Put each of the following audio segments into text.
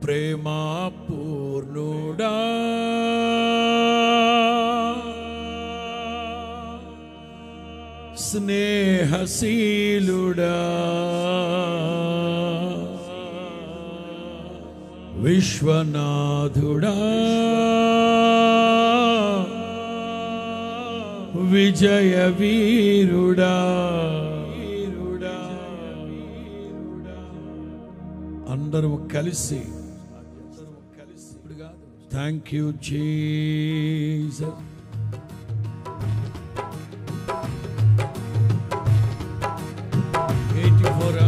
ప్రేమా పూర్ణుడా స్నేహశీలుడా విశ్వనాథుడా విజయ వీరుడా అందరూ కలిసి థ్యాంక్ యూ జీసస్ ఎయిటీ ఫోరా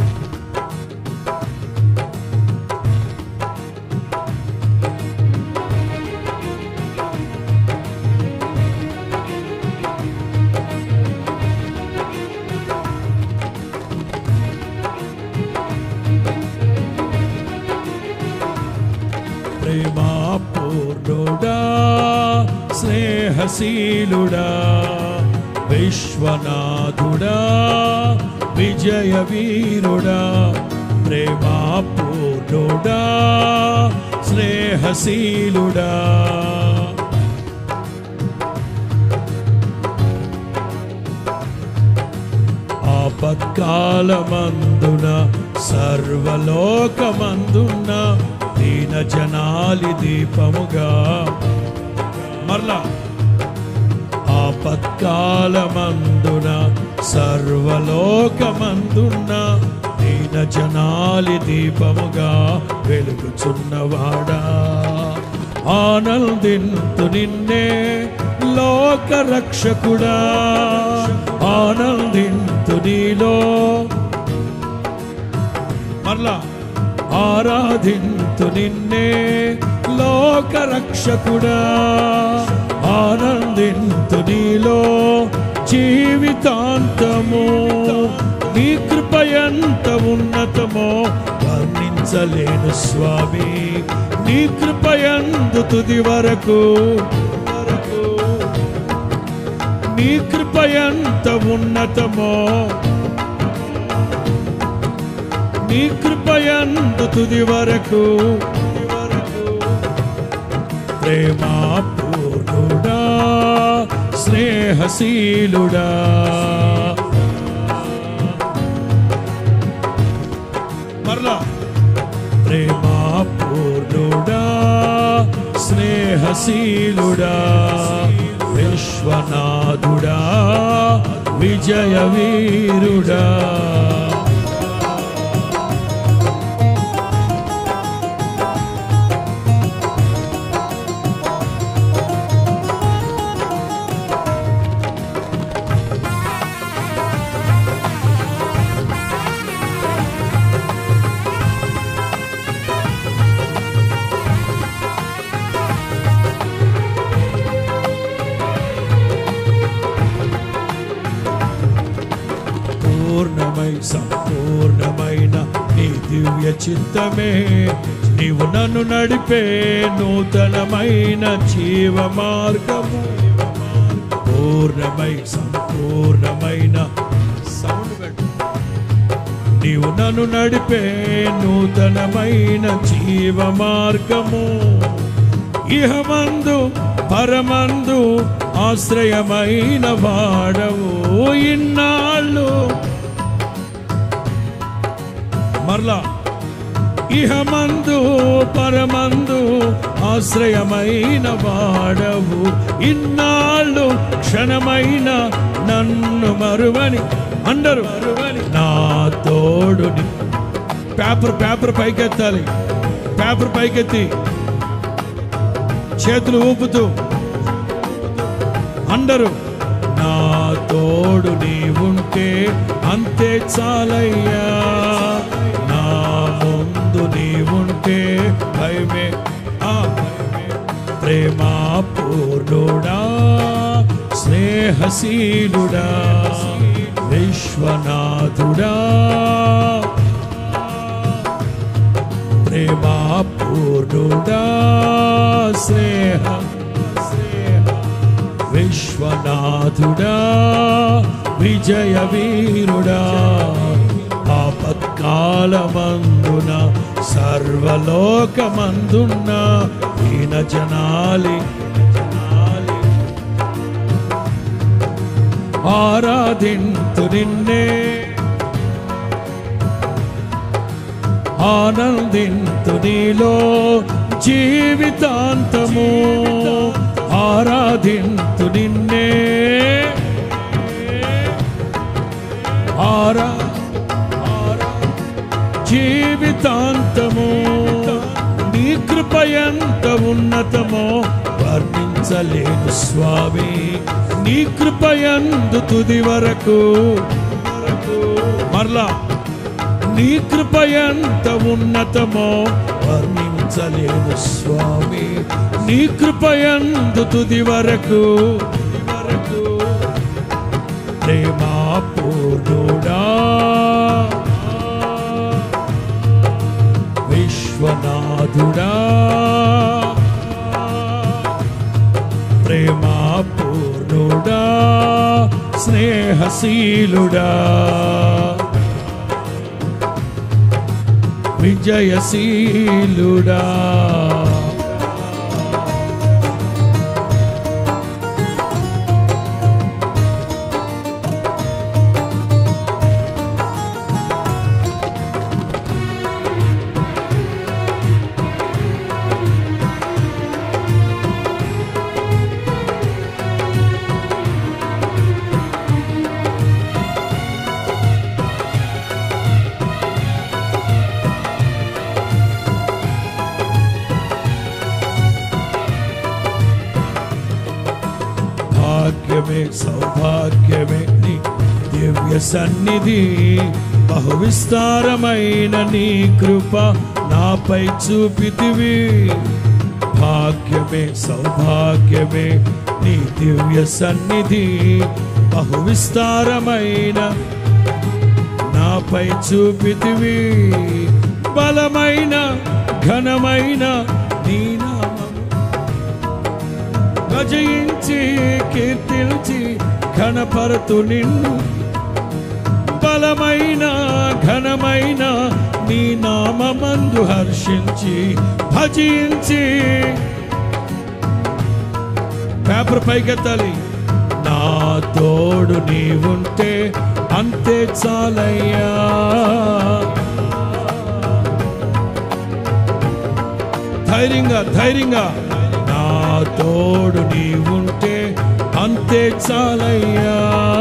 ప్రేమా పూర్ణుడా స్నేహశీలుడా విశ్వనాథుడా విజయ వీరుడా ప్రేమా పూర్ణుడా స్నేహశీలుడా ఆపత్కాలమందున సర్వలోకమందున దీన జనాలి దీపముగా మరలా ఆపత్కాలమందున సర్వలోకమందున్న దీన జనాలి దీపముగా వెలుగుచున్నవాడా ఆనందింతు నిన్నే లోక రక్షకుడా ఆనందింతు నీలో మరలా ఆరాధింతు నిన్నే లోక రక్షకుడా ఆనందింతు నీలో జీవితాంతము నీ కృప ఎంత ఉన్నతమో వర్ణించలేను స్వామి నీ కృప ఎందు తుది వరకు వరకు నీ కృప ఎంత ఉన్నతమో నీ కృప ఎందు తుది వరకు ప్రేమా పూర్ణుడా స్నేహశీలుడా మరలా ప్రేమా పూర్ణుడా స్నేహశీలుడా విశ్వనాథుడా విజయ వీరుడా పూర్ణమై సంపూర్ణమైన నీ దివ్య చిత్తమే నీవు నన్ను నడిపే నూతనమైన జీవ మార్గము పూర్ణమై సంపూర్ణమైన సౌండ్ పెట్టు నీవు నన్ను నడిపే నూతనమైన జీవ మార్గము ఇహమందు పరమందు ఆశ్రయమైన వాడవు ఇన్నాళ్ళు మరలా ఇహమందు పరమందు ఆశ్రయమైన వాడవు ఇన్నాళ్ళు క్షణమైన నన్ను మరువని అందరు మరువని నా తోడుని పేపర్ పేపర్ పైకెత్తాలి పేపర్ పైకెత్తి చేతులు ఊపుతూ అందరూ నా తోడు నీవుంటే అంతే చాలయ్యా నా ముందు నీవుంటే భయమే ఆ ప్రేమా పూర్ణుడా స్నేహశీలుడా విశ్వనాథుడా ప్రేమా పూర్ణుడా స్నేహ విశ్వనాథుడా విజయ వీరుడా ఆ ఆపత్కాలమందున సర్వలోకమందున్న ఈన జనాలి జనాలి ఆరాధింతు నిన్నే ఆనందింతు నీలో జీవితాంతము ఆరాధింతు నిన్నే ఆరా ఆరా జీవితాంతము నీ కృప ఎంత ఉన్నతమో వర్ణించలేను స్వామి నీ కృప ఎందు తుది వరకు మరలా నీ కృప ఎంత ఉన్నతమో వర్ణించలేను స్వామి నీ కృప ఎందు తుది వరకు వరకు ప్రేమా పూర్ణుడా విశ్వనాథుడా ప్రేమా పూర్ణుడా స్నేహశీలుడా విజయశీలుడా భాగ్యమే సౌభాగ్యమే నీ దివ్య సన్నిధి బహు విస్తారమైన నీ కృప నాపై చూపితివి భాగ్యమే సౌభాగ్యమే నీ దివ్య సన్నిధి బహు విస్తారమైన నాపై చూపితివి బలమైన ఘనమైన నీ నామం గజయించి కీర్తించి ఘనపరతు నిన్ను బలమైన ఘనమైన నీ నామందు హర్షించి భజించి పేపర్ పైకెత్తాలి నా తోడు నీవుంటే అంతే చాలయ్యా ధైర్యంగా ధైర్యంగా నా తోడు నీవుంటే అంతే చాలయ్యా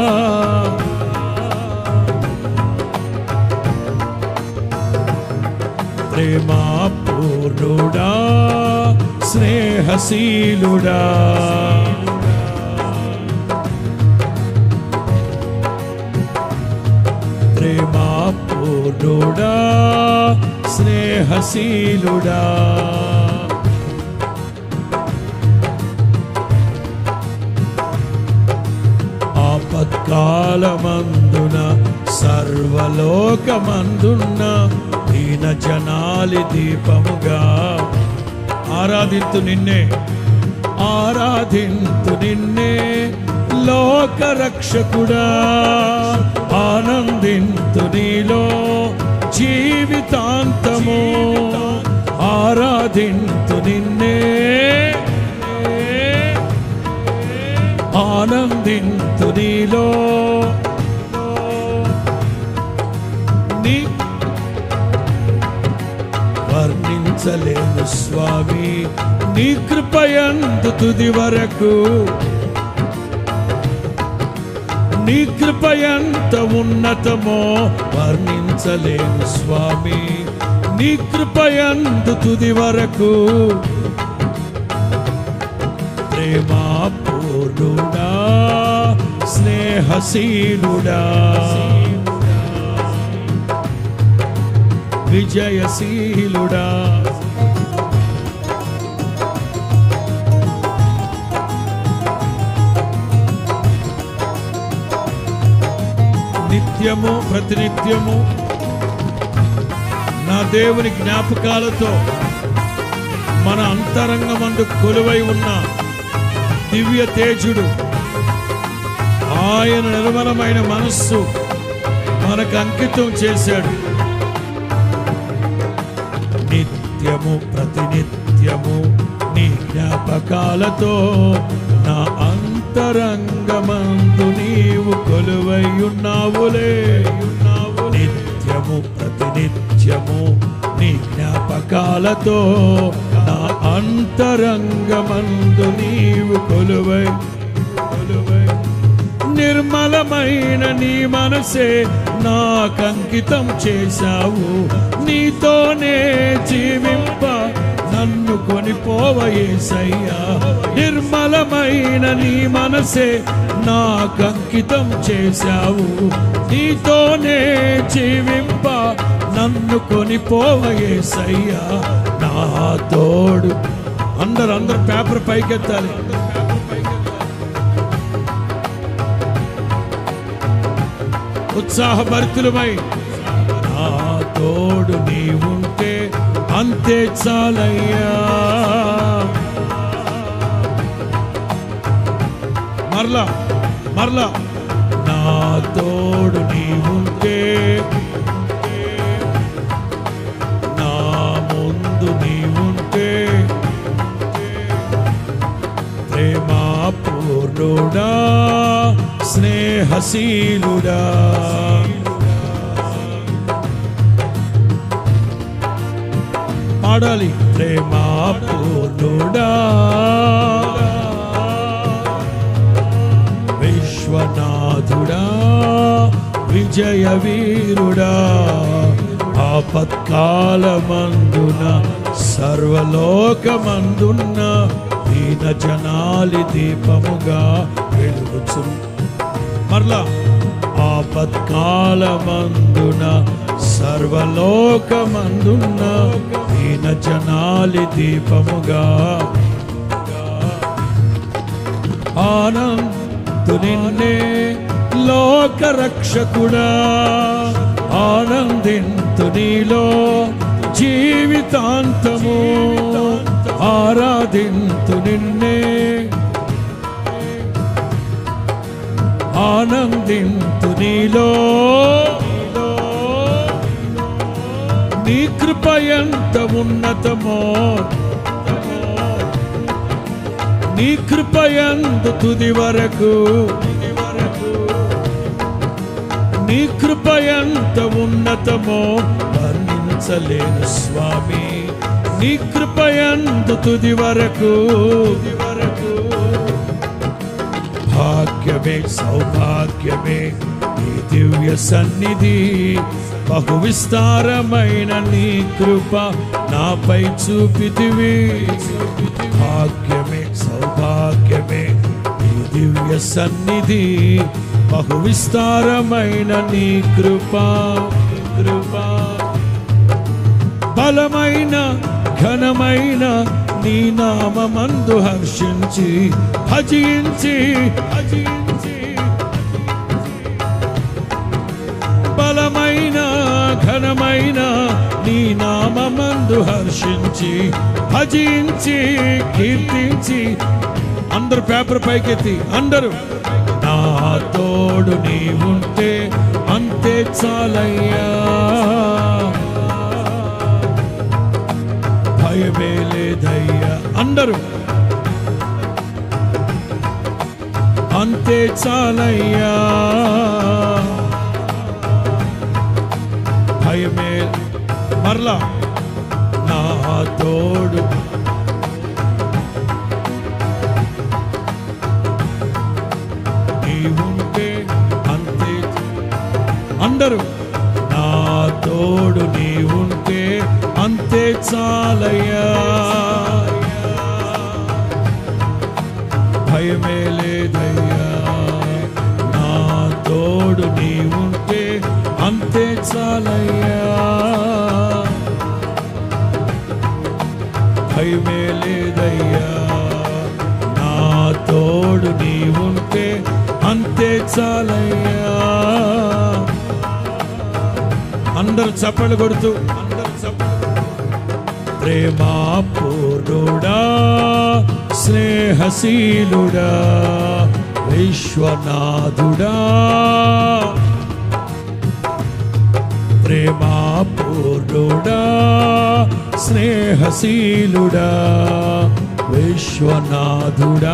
ప్రేమా పూర్ణుడా స్నేహశీలుడా ప్రేమా పూర్ణుడా స్నేహశీలుడా ఆపత్కాలమందున సర్వలోకమందున్న దీన జనాలి దీపముగా ఆరాధింతు నిన్నే ఆరాధింతు నిన్నే లోక రక్షకుడా ఆనందింతు నీలో జీవితాంతము ఆరాధింతు నిన్నే ఆనందింతు నీలో నీ వర్ణించలేను స్వామి నీ కృపయందు తుది వరకు నీ కృపయంత ఉన్నతమో వర్ణించలేను స్వామి నీ కృపయందు తుది వరకు ప్రేమా పూర్ణుడా స్నేహశీలుడా విజయశీలుడా నిత్యము ప్రతినిత్యము నా దేవుని జ్ఞాపకాలతో మన అంతరంగమందు కొలువై ఉన్న దివ్య తేజుడు ఆయన నిర్మలమైన మనస్సు మనకు అంకితం చేశాడు నిత్యము ప్రతినిత్యము నీ జ్ఞాపకాలతో నా అంతరంగమందు నీవు కొలువై ఉన్నావులే నిత్యము ప్రతినిత్యము నీ జ్ఞాపకాలతో నా అంతరంగమందు నీవు కొలువై కొలువై నిర్మలమైన నీ మనసే నాకంకితం చేశావు నీతోనే జీవింప నన్ను కొనిపోవయేసయ్యా నిర్మలమైన నీ మనసే నాకంకితం చేశావు నీతోనే జీవింప నన్ను కొనిపోవయేసయ్యా నా తోడు అందరు అందరు పేపర్ పైకెత్తాలి ఉత్సాహభరితులమై నా తోడు నీవుంటే అంతే చాలయ్యా మరలా మరలా నా తోడు నీవుంటే నా ముందు నీవుంటే ప్రేమా పూర్ణుడా స్నేహశీలుడా పాడాలి ప్రేమా పూర్ణుడా విశ్వనాథుడా విజయ వీరుడా ఆపత్కాలమందున సర్వలోకమందున్న దీన జనాలి దీపముగా వెలుగుచు మరలా ఆపత్కాలమందున సర్వలోకమందున్న దీన జనాలి దీపముగా ఆనందు నిన్నే లోక రక్షకుడా ఆనందింతు నీలో జీవితాంతము ఆరాధింతు నిన్నే ఆనందింతు నీలో నీ కృప ఎంత ఉన్నతమో నీ కృప ఎంత తుది వరకు నీ కృప ఎంత ఉన్నతమో వర్ణించలేను స్వామి నీ కృప ఎంత తుది వరకు వరకు భాగ్యమే సౌభాగ్యమే నీ దివ్య సన్నిధి బహు విస్తారమైన నీ కృప నాపై చూపితివి భాగ్యమే సౌభాగ్యమే నీ దివ్య సన్నిధి బహు విస్తారమైన నీ కృప కృప బలమైన ఘనమైన నీ నామందు హర్షించి భజించి భజించి బలమైన ఘనమైన నీ నామందు హర్షించి భజించి కీర్తించి అందరు పేపర్ పైకెత్తి అందరూ నా తోడు నీవుంటే అంతే చాలయ్యా భయమే లేదయ్యా అందరూ అంతే చాలయ్యా భయమే మరలా నా తోడు నీవుంటే అంతే అందరూ నా తోడు నీవుంటే అంతే చాలయ్యా భయమే లేదయ్యా నా తోడు నీవుంటే అంతే చాలయ్యా భయమే లేదయ్యా నా తోడు నీవుంటే అంతే చాలయ్యా అందరు చప్పలు కొడుతూ అందరు చప్పలు ప్రేమా పూర్ణుడా స్నేహశీలుడా విశ్వనాథుడా ప్రేమా పూర్ణుడా స్నేహశీలుడా విశ్వనాథుడా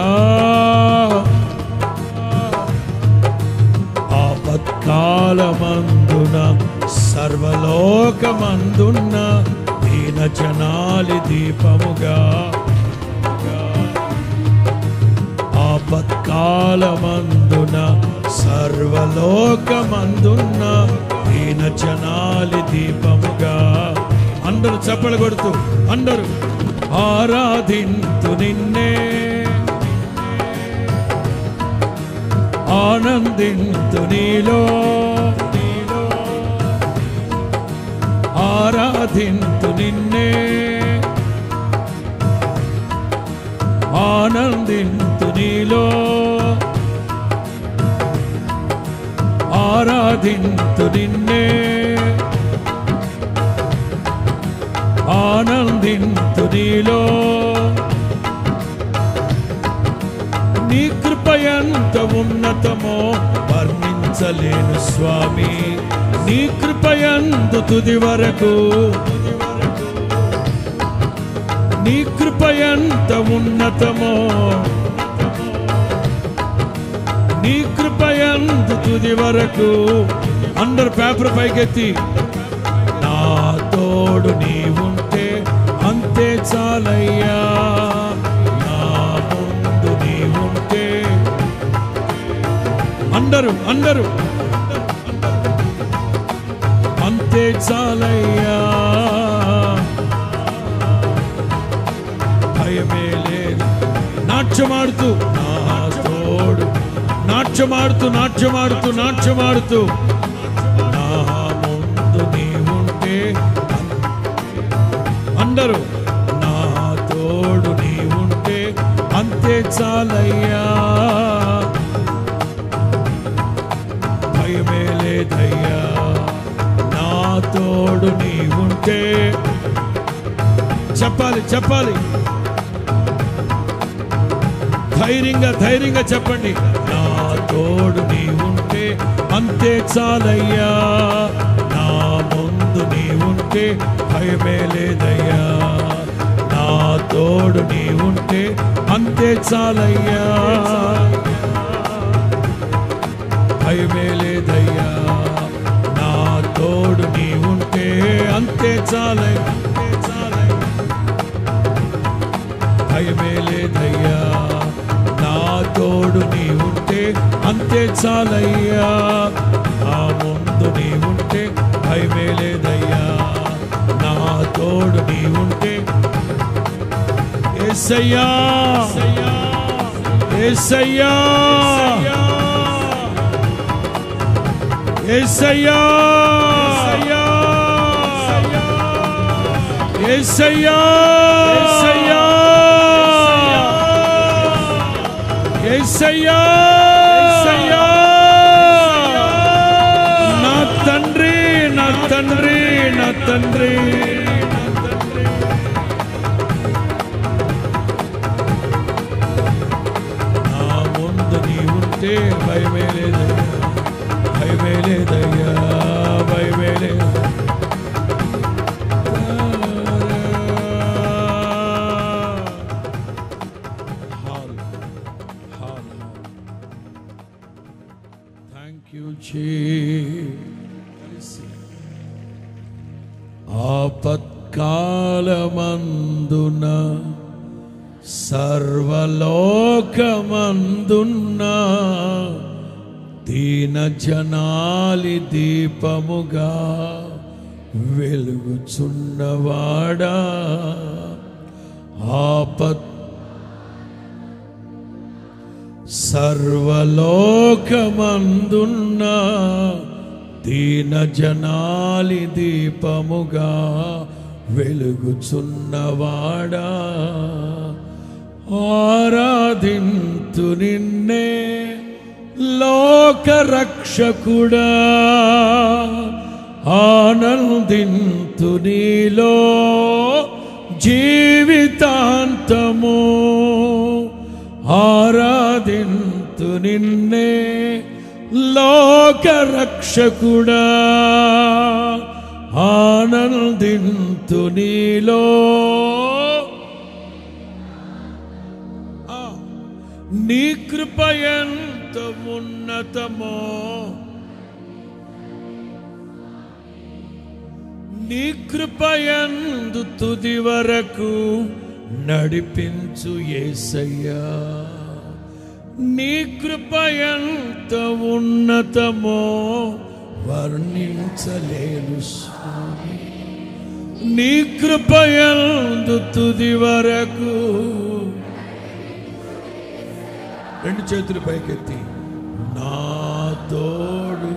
ఆపత్కాలమందున సర్వలోకమందున్న దీన జనాలి దీపముగా ఆపత్కాలమందున సర్వలోకమందున్న దీన జనాలి దీపముగా అందరూ చప్పలు కొడుతూ అందరూ ఆరాధింతు నిన్నే ఆనందింతు నీలో ఆరాధింతు నిన్నే ఆనందింతు నీలో ఆరాధింతు నిన్నే ఆనందింతు నీలో నీ కృప ఎంత ఉన్నతమో వర్ణించలేను స్వామి నీ కృప ఎందు తుది వరకు నీ కృప ఎంత ఉన్నతమో నీ కృప ఎందు తుది వరకు అందరు పేపర్ పైకెత్తి నా తోడు నీవుంటే అంతే చాలయ్యా నా ముందు నీవుంటే అందరూ అందరూ అంతే చాలయ్యా భయమే లేదు నాట్యమాడుతూ నా తోడు నాట్యమాడుతూ నాట్యమాడుతూ నాట్యమాడుతూ నా ముందు నీవుంటే అందరూ నా తోడు నీవుంటే అంతే చాలయ్యా భయమే లేదయ్యా నా తోడు నీవుంటే చెప్పాలి చెప్పాలి ధైర్యంగా ధైర్యంగా చెప్పండి నా తోడు నీవుంటే అంతే చాలయ్యా నా ముందు నీవుంటే భయమే లేదయ్యా నా తోడు నీవుంటే అంతే చాలయ్యా భయమే లేదయ్యా నా తోడు నీవుంటే అంతే చాలయ్యా భయమే లేదయ్యా నా తోడు నీవుంటే అంతే చాలయ్యా నా ముందు నీవుంటే భయమే లేదయ్యా నా తోడు నీవుంటే ఏసయ్యా ఏసయ్యా ఏసయ్యా ఏసయ్యా ఏసయ్యా ఏసయ్యా నా తండ్రి నా తండ్రి నా తండ్రి నా ముందు నీ ఉంటే భయమే లేదయ్యా భయమే లేదయ్యా భయమే లేదు థ్యాంక్ యూ ఆపత్కాలమందున సర్వలోకమందున్న దీన జనాలి దీపముగా వెలుగుచున్నవాడా ఆపత్ సర్వలోకమందున్న దీన జనాలి దీపముగా వెలుగుచున్నవాడా ఆరాధింతు నిన్నే లోకరక్షకుడా ఆనందింతు నీలో జీవితాంతము ఆరాధింతు నిన్నే లోకరక్షకుడా ఆనందింతు నీలో ఆ, నీ కృప ఎంత ఉన్నతమో నీ కృపయందు తుది వరకు నడిపించు ఏసయ్యా నీ కృపయంత ఉన్నతమో వర్ణించలేను స్వామి నీ కృపయందు తుది వరకు రెండు చేతులు పైకెత్తి నా తోడు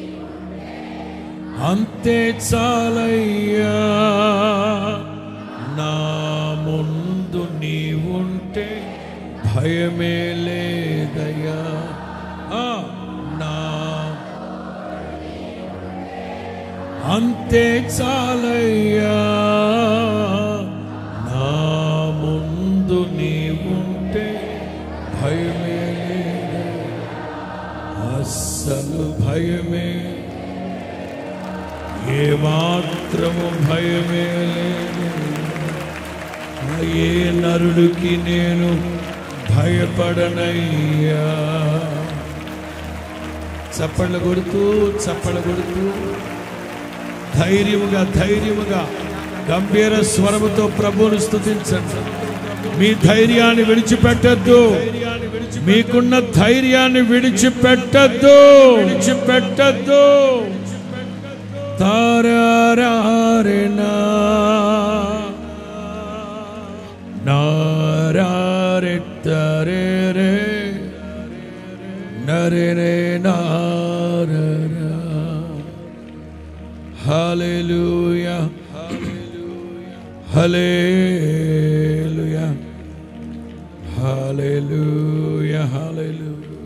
అంతే చాలయ్యా నా ముందు నీవుంటే భయమే లేదయ్యా ఆ, నా అంతే చాలయ్యా నా ముందు నీవుంటే భయమే లేదయ్యా. అస్సలు భయమే ఏ మాత్రము భయమే లేదు ఏ నరుడికి నేను భయపడనయ్యా చప్పళ్ళు కొడుతూ చప్పళ్ళు కొడుతూ ధైర్యముగా ధైర్యముగా గంభీర స్వరముతో ప్రభువును స్తుతించండి మీ ధైర్యాన్ని విడిచిపెట్టద్దు మీకున్న ధైర్యాన్ని విడిచిపెట్టద్దు విడిచిపెట్టద్దు తారారేనా నారే తరే రే నరే రే నారా హల్లెలూయా హల్లెలూయా హల్లెలూయా హల్లెలూయా